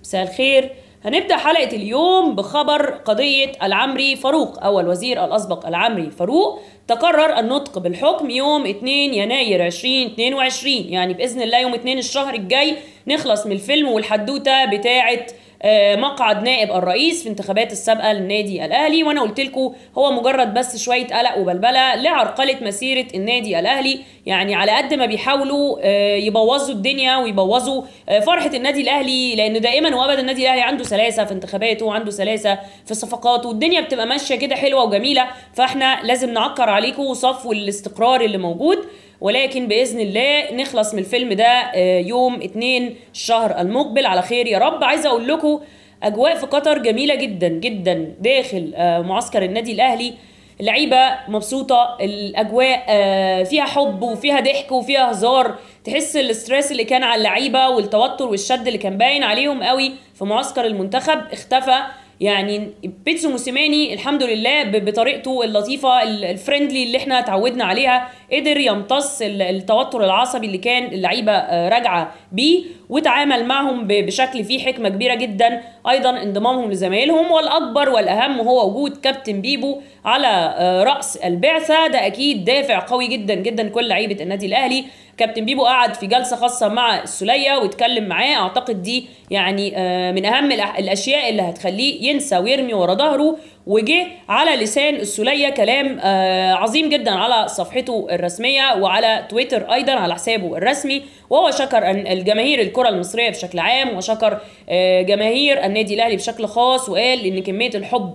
مساء الخير هنبدأ حلقة اليوم بخبر قضية العمري فاروق أول وزير الأسبق العمري فاروق تقرر النطق بالحكم يوم 2 يناير 2022 يعني بإذن الله يوم 2 الشهر الجاي نخلص من الفيلم والحدوتة بتاعة آه، مقعد نائب الرئيس في انتخابات السابقه للنادي الاهلي وانا قلت لكم هو مجرد بس شويه قلق وبلبله لعرقله مسيره النادي الاهلي يعني على قد ما بيحاولوا آه، يبوظوا الدنيا ويبوظوا آه، فرحه النادي الاهلي لان دائما وابدا النادي الاهلي عنده سلاسه في انتخاباته وعنده سلاسه في صفقاته والدنيا بتبقى ماشيه كده حلوه وجميله فاحنا لازم نعكر عليكم صفو الاستقرار اللي موجود ولكن باذن الله نخلص من الفيلم ده آه، يوم 2 الشهر المقبل على خير يا رب عايزه اقول لكم اجواء في قطر جميله جدا جدا داخل آه، معسكر النادي الاهلي اللعيبه مبسوطه الاجواء آه، فيها حب وفيها ضحك وفيها هزار تحس الاسترس اللي كان على اللعيبه والتوتر والشد اللي كان باين عليهم قوي في معسكر المنتخب اختفى يعني بيتسو موسيماني الحمد لله ب- بطريقته اللطيفه ال- الفريندلي اللي احنا اتعودنا عليها قدر يمتص ال- التوتر العصبي اللي كان اللعيبه آه، راجعه بيه وتعامل معهم ب- بشكل فيه حكمه كبيره جدا ايضا انضمامهم لزمايلهم والاكبر والاهم هو وجود كابتن بيبو على آه، راس البعثه ده اكيد دافع قوي جدا جدا كل لعيبه النادي الاهلي كابتن بيبو قعد في جلسه خاصه مع السوليه واتكلم معاه اعتقد دي يعني آه، من اهم الأح- الاشياء اللي هتخليه ينسى ويرمي ورا ظهره وجه على لسان السوليه كلام آه، عظيم جدا على صفحته الرسميه وعلى تويتر ايضا على حسابه الرسمي وهو شكر أن- الجماهير الكره المصريه بشكل عام وشكر آه، جماهير النادي الاهلي بشكل خاص وقال ان كميه الحب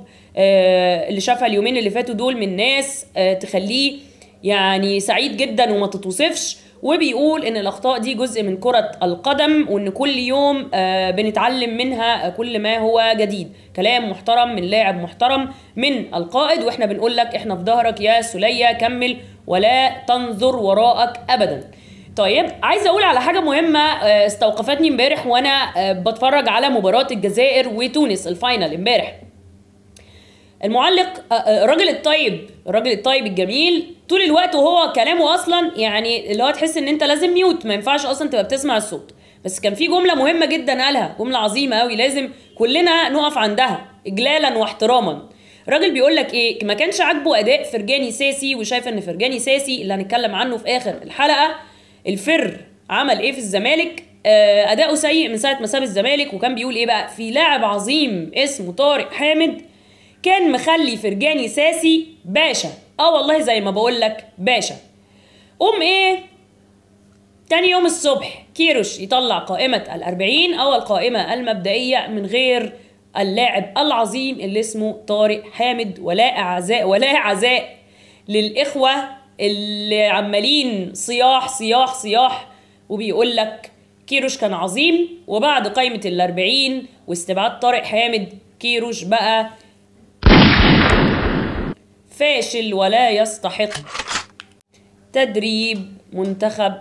آه، اللي شافها اليومين اللي فاتوا دول من ناس آه، تخليه يعني سعيد جدا وما تتوصفش وبيقول ان الاخطاء دي جزء من كرة القدم وان كل يوم آه، بنتعلم منها آه، كل ما هو جديد كلام محترم من لاعب محترم من القائد واحنا بنقول لك احنا في ظهرك يا سلية كمل ولا تنظر وراءك ابدا طيب عايزه اقول على حاجه مهمه آه، استوقفتني امبارح وانا آه، بتفرج على مباراه الجزائر وتونس الفاينل امبارح المعلق آه، آه، الراجل الطيب الراجل الطيب الجميل طول الوقت وهو كلامه اصلا يعني اللي هو تحس ان انت لازم ميوت ما ينفعش اصلا تبقى بتسمع الصوت بس كان في جمله مهمه جدا قالها جمله عظيمه قوي لازم كلنا نقف عندها اجلالا واحتراما الراجل بيقول لك ايه ما كانش عاجبه اداء فرجاني ساسي وشايف ان فرجاني ساسي اللي هنتكلم عنه في اخر الحلقه الفر عمل ايه في الزمالك آه، اداؤه سيء من ساعه ما ساب الزمالك وكان بيقول ايه بقى في لاعب عظيم اسمه طارق حامد كان مخلي فرجاني ساسي باشا اه والله زي ما بقول لك باشا قوم ايه تاني يوم الصبح كيروش يطلع قائمة الأربعين أو القائمة المبدئية من غير اللاعب العظيم اللي اسمه طارق حامد ولا أعزاء ولا عزاء للإخوة اللي عمالين صياح صياح صياح وبيقول لك كيروش كان عظيم وبعد قائمة الأربعين واستبعاد طارق حامد كيروش بقى فاشل ولا يستحق تدريب منتخب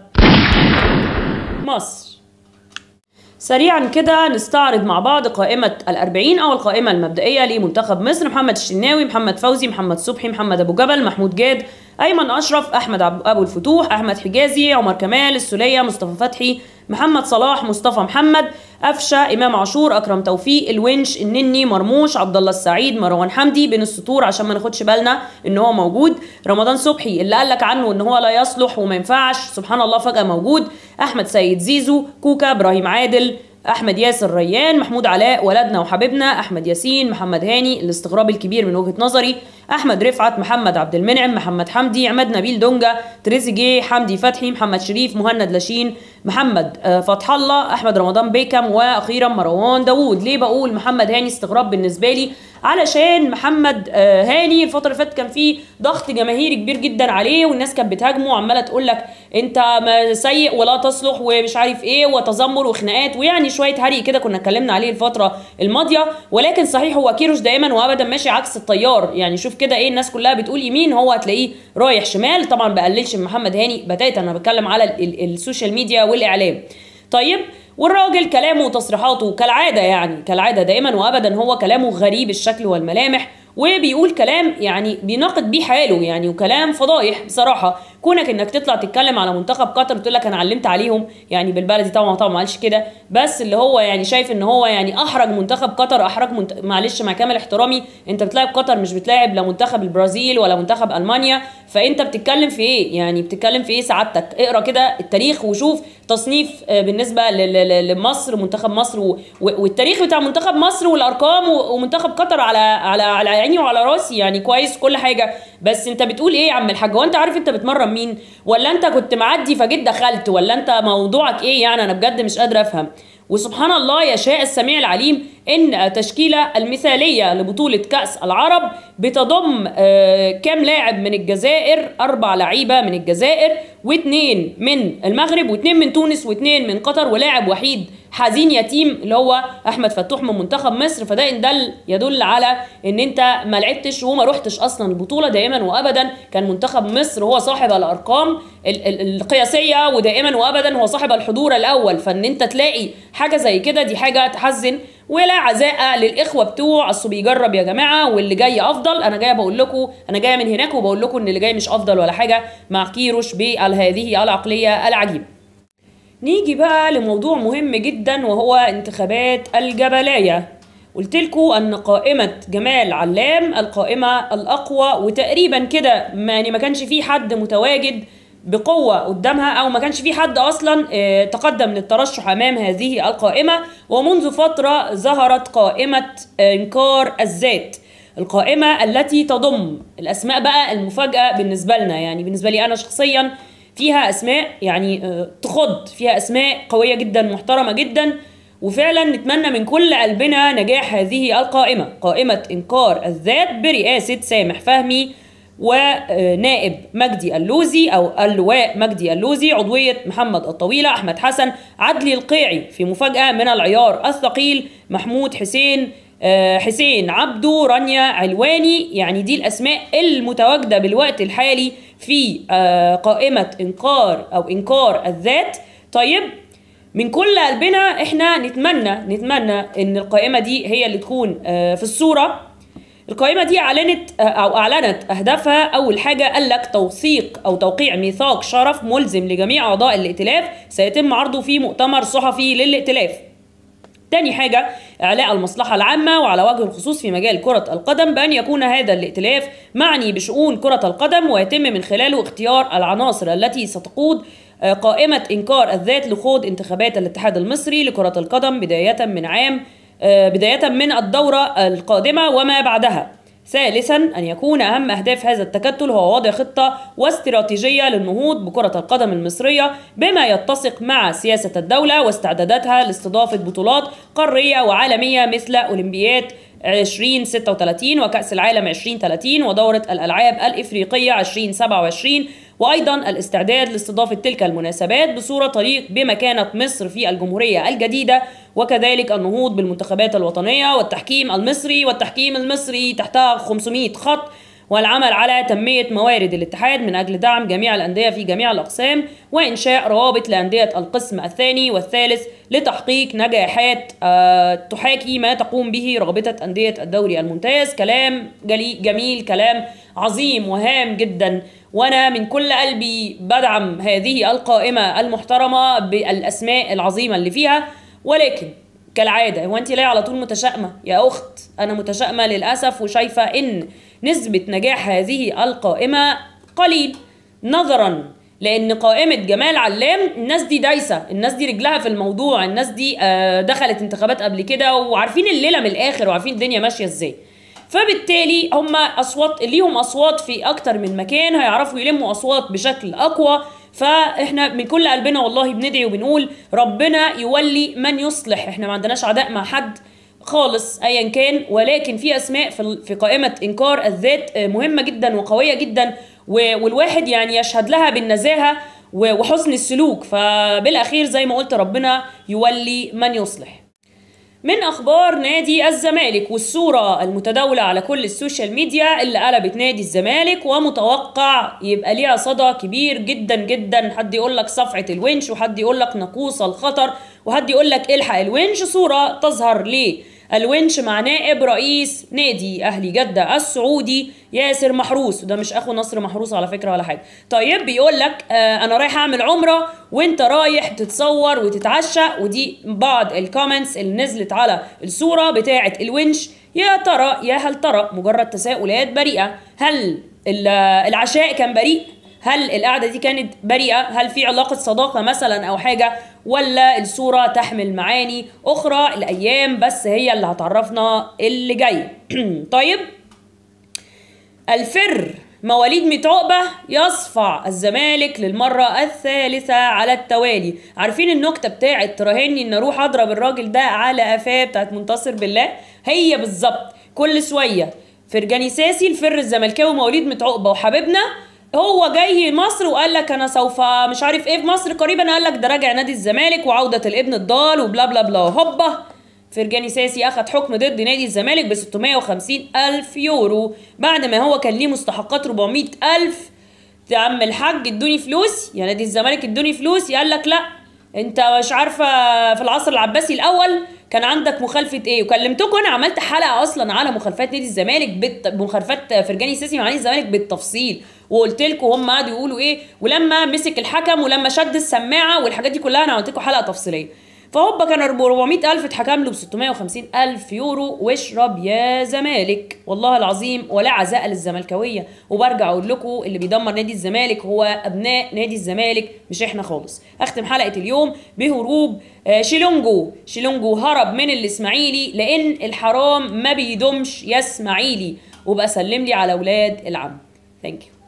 مصر سريعا كده نستعرض مع بعض قائمة الأربعين أو القائمة المبدئية لمنتخب مصر محمد الشناوي محمد فوزي محمد صبحي محمد أبو جبل محمود جاد أيمن أشرف أحمد عب- أبو الفتوح أحمد حجازي عمر كمال السولية مصطفى فتحي محمد صلاح مصطفى محمد أفشة إمام عاشور أكرم توفيق الونش النني مرموش عبد الله السعيد مروان حمدي بين السطور عشان ما ناخدش بالنا ان هو موجود رمضان صبحي اللي قال لك عنه ان هو لا يصلح وما ينفعش سبحان الله فجأة موجود احمد سيد زيزو كوكا ابراهيم عادل احمد ياسر ريان محمود علاء ولدنا وحبيبنا احمد ياسين محمد هاني الاستغراب الكبير من وجهة نظري احمد رفعت محمد عبد المنعم محمد حمدي عماد نبيل دونجا تريزيجيه حمدي فتحي محمد شريف مهند لاشين محمد آه، فتح الله احمد رمضان بيكم واخيرا مروان داوود ليه بقول محمد هاني استغراب بالنسبه لي علشان محمد آه، هاني الفتره اللي فاتت كان في ضغط جماهيري كبير جدا عليه والناس كانت بتهاجمه وعماله تقول لك انت ما سيء ولا تصلح ومش عارف ايه وتذمر وخناقات ويعني شويه هري كده كنا اتكلمنا عليه الفتره الماضيه ولكن صحيح هو كيروش دايما وابدا ماشي عكس التيار يعني شوف كده ايه الناس كلها بتقول يمين هو هتلاقيه رايح شمال طبعا بقللش من محمد هاني بتاتا انا بتكلم على ال- ال- السوشيال ميديا والاعلام طيب والراجل كلامه وتصريحاته كالعاده يعني كالعاده دائما وابدا هو كلامه غريب الشكل والملامح وبيقول كلام يعني بيناقض بيه حاله يعني وكلام فضايح بصراحه كونك انك تطلع تتكلم على منتخب قطر وتقول لك انا علمت عليهم يعني بالبلدي طبعا طبعا ما قالش كده بس اللي هو يعني شايف ان هو يعني احرج منتخب قطر احرج منت... معلش مع كامل احترامي انت بتلاعب قطر مش بتلاعب لا منتخب البرازيل ولا منتخب المانيا فانت بتتكلم في ايه يعني بتتكلم في ايه سعادتك اقرا كده التاريخ وشوف تصنيف آه، بالنسبه ل- ل- لمصر منتخب مصر و... و- والتاريخ بتاع منتخب مصر والارقام و- ومنتخب قطر على على على عيني وعلى راسي يعني كويس كل حاجه بس انت بتقول ايه يا عم الحاج هو انت عارف انت بتمرن مين ولا انت كنت معدي فجيت دخلت ولا انت موضوعك ايه يعني انا بجد مش قادره افهم وسبحان الله يشاء السميع العليم ان التشكيله المثاليه لبطوله كاس العرب بتضم آه، كام لاعب من الجزائر اربع لعيبه من الجزائر واثنين من المغرب واثنين من تونس واثنين من قطر ولاعب وحيد حزين يتيم اللي هو احمد فتوح من منتخب مصر فده يدل يدل على ان انت ما لعبتش وما رحتش اصلا البطوله دائما وابدا كان منتخب مصر هو صاحب الارقام ال- ال- القياسيه ودائما وابدا هو صاحب الحضور الاول فان انت تلاقي حاجه زي كده دي حاجه تحزن ولا عزاء للاخوه بتوع اصل بيجرب يا جماعه واللي جاي افضل انا جايه بقول لكم انا جايه من هناك وبقول لكم ان اللي جاي مش افضل ولا حاجه مع كيروش بهذه العقليه العجيبه نيجي بقى لموضوع مهم جدا وهو انتخابات الجبلايه قلت لكم ان قائمه جمال علام القائمه الاقوى وتقريبا كده ما- يعني ما كانش في حد متواجد بقوه قدامها او ما كانش في حد اصلا آه، تقدم للترشح امام هذه القائمه ومنذ فتره ظهرت قائمه انكار الذات القائمه التي تضم الاسماء بقى المفاجاه بالنسبه لنا يعني بالنسبه لي انا شخصيا فيها اسماء يعني آه، تخض فيها اسماء قويه جدا محترمه جدا وفعلا نتمنى من كل قلبنا نجاح هذه القائمه قائمه انكار الذات برئاسه سامح فهمي ونائب مجدي اللوزي او اللواء مجدي اللوزي عضويه محمد الطويله احمد حسن عدلي القيعي في مفاجاه من العيار الثقيل محمود حسين آه، حسين عبده رانيا علواني يعني دي الاسماء المتواجده بالوقت الحالي في آه، قائمه انكار او انكار الذات طيب من كل قلبنا احنا نتمنى نتمنى ان القائمه دي هي اللي تكون آه، في الصوره القائمة دي أعلنت أو أعلنت أهدافها أول حاجة قال لك توثيق أو توقيع ميثاق شرف ملزم لجميع أعضاء الائتلاف سيتم عرضه في مؤتمر صحفي للائتلاف تاني حاجة إعلاء المصلحة العامة وعلى وجه الخصوص في مجال كرة القدم بأن يكون هذا الائتلاف معني بشؤون كرة القدم ويتم من خلاله اختيار العناصر التي ستقود آه، قائمة إنكار الذات لخوض انتخابات الاتحاد المصري لكرة القدم بداية من عام آه، بداية من الدورة القادمة وما بعدها ثالثا أن يكون أهم أهداف هذا التكتل هو وضع خطة واستراتيجية للنهوض بكرة القدم المصرية بما يتسق مع سياسة الدولة واستعداداتها لاستضافة بطولات قارية وعالمية مثل أولمبياد 2036 وكأس العالم 2030 ودورة الألعاب الإفريقية 2027 وأيضا الاستعداد لاستضافة تلك المناسبات بصورة تليق بمكانة مصر في الجمهورية الجديدة وكذلك النهوض بالمنتخبات الوطنية والتحكيم المصري والتحكيم المصري تحتها 500 خط والعمل على تنمية موارد الاتحاد من أجل دعم جميع الأندية في جميع الأقسام وإنشاء روابط لأندية القسم الثاني والثالث لتحقيق نجاحات آه، تحاكي ما تقوم به رابطة أندية الدوري الممتاز كلام جلي جميل كلام عظيم وهام جدا وأنا من كل قلبي بدعم هذه القائمة المحترمة بالأسماء العظيمة اللي فيها ولكن كالعادة هو انت ليه على طول متشائمة يا أخت أنا متشائمة للأسف وشايفة إن نسبة نجاح هذه القائمة قليل نظرا لأن قائمة جمال علام الناس دي دايسة الناس دي رجلها في الموضوع الناس دي آه، دخلت انتخابات قبل كده وعارفين الليلة من الآخر وعارفين الدنيا ماشية ازاي فبالتالي هم اصوات ليهم اصوات في اكتر من مكان هيعرفوا يلموا اصوات بشكل اقوى فاحنا من كل قلبنا والله بندعي وبنقول ربنا يولي من يصلح احنا ما عندناش عداء مع حد خالص ايا كان ولكن في اسماء في في قائمه انكار الذات آه، مهمه جدا وقويه جدا و- والواحد يعني يشهد لها بالنزاهه و- وحسن السلوك فبالاخير زي ما قلت ربنا يولي من يصلح من اخبار نادي الزمالك والصوره المتداوله على كل السوشيال ميديا اللي قلبت نادي الزمالك ومتوقع يبقى ليها صدى كبير جدا جدا حد يقول لك صفعه الونش وحد يقول لك نقوص الخطر وحد يقول لك الحق الونش صوره تظهر الونش مع نائب رئيس نادي اهلي جده السعودي ياسر محروس وده مش اخو نصر محروس على فكره ولا حاجه طيب بيقول لك آه انا رايح اعمل عمره وانت رايح تتصور وتتعشى ودي بعض الكومنتس اللي نزلت على الصوره بتاعه الونش يا ترى يا هل ترى مجرد تساؤلات بريئه هل العشاء كان بريء هل القعده دي كانت بريئه هل في علاقه صداقه مثلا او حاجه ولا الصوره تحمل معاني اخرى الايام بس هي اللي هتعرفنا اللي جاي طيب الفر مواليد ميت عقبة يصفع الزمالك للمرة الثالثة على التوالي عارفين النكتة بتاعت تراهني ان اروح اضرب الراجل ده على قفاه بتاعت منتصر بالله هي بالظبط كل شوية فرجاني ساسي الفر الزملكاوي مواليد ميت عقبة وحبيبنا هو جاي مصر وقال لك انا سوف مش عارف ايه في مصر قريبا قال لك ده راجع نادي الزمالك وعودة الابن الضال وبلا بلا بلا هوبا فرجاني ساسي اخذ حكم ضد نادي الزمالك ب 650 الف يورو بعد ما هو كان ليه مستحقات 400 الف يا عم الحاج ادوني فلوس يا نادي الزمالك ادوني فلوس قال لك لا انت مش عارفه في العصر العباسي الاول كان عندك مخالفه ايه وكلمتكم انا عملت حلقه اصلا على مخالفات نادي الزمالك بت... مخالفات فرجاني ساسي مع نادي الزمالك بالتفصيل وقلت لكم هم قعدوا يقولوا ايه ولما مسك الحكم ولما شد السماعه والحاجات دي كلها انا عملت لكم حلقه تفصيليه فهوبا كان 400 ألف اتحكم له ب 650 ألف يورو واشرب يا زمالك والله العظيم ولا عزاء للزملكاوية وبرجع أقول لكم اللي بيدمر نادي الزمالك هو أبناء نادي الزمالك مش إحنا خالص أختم حلقة اليوم بهروب شيلونجو شيلونجو هرب من الإسماعيلي لأن الحرام ما بيدومش يا إسماعيلي وبقى سلم لي على أولاد العم ثانك يو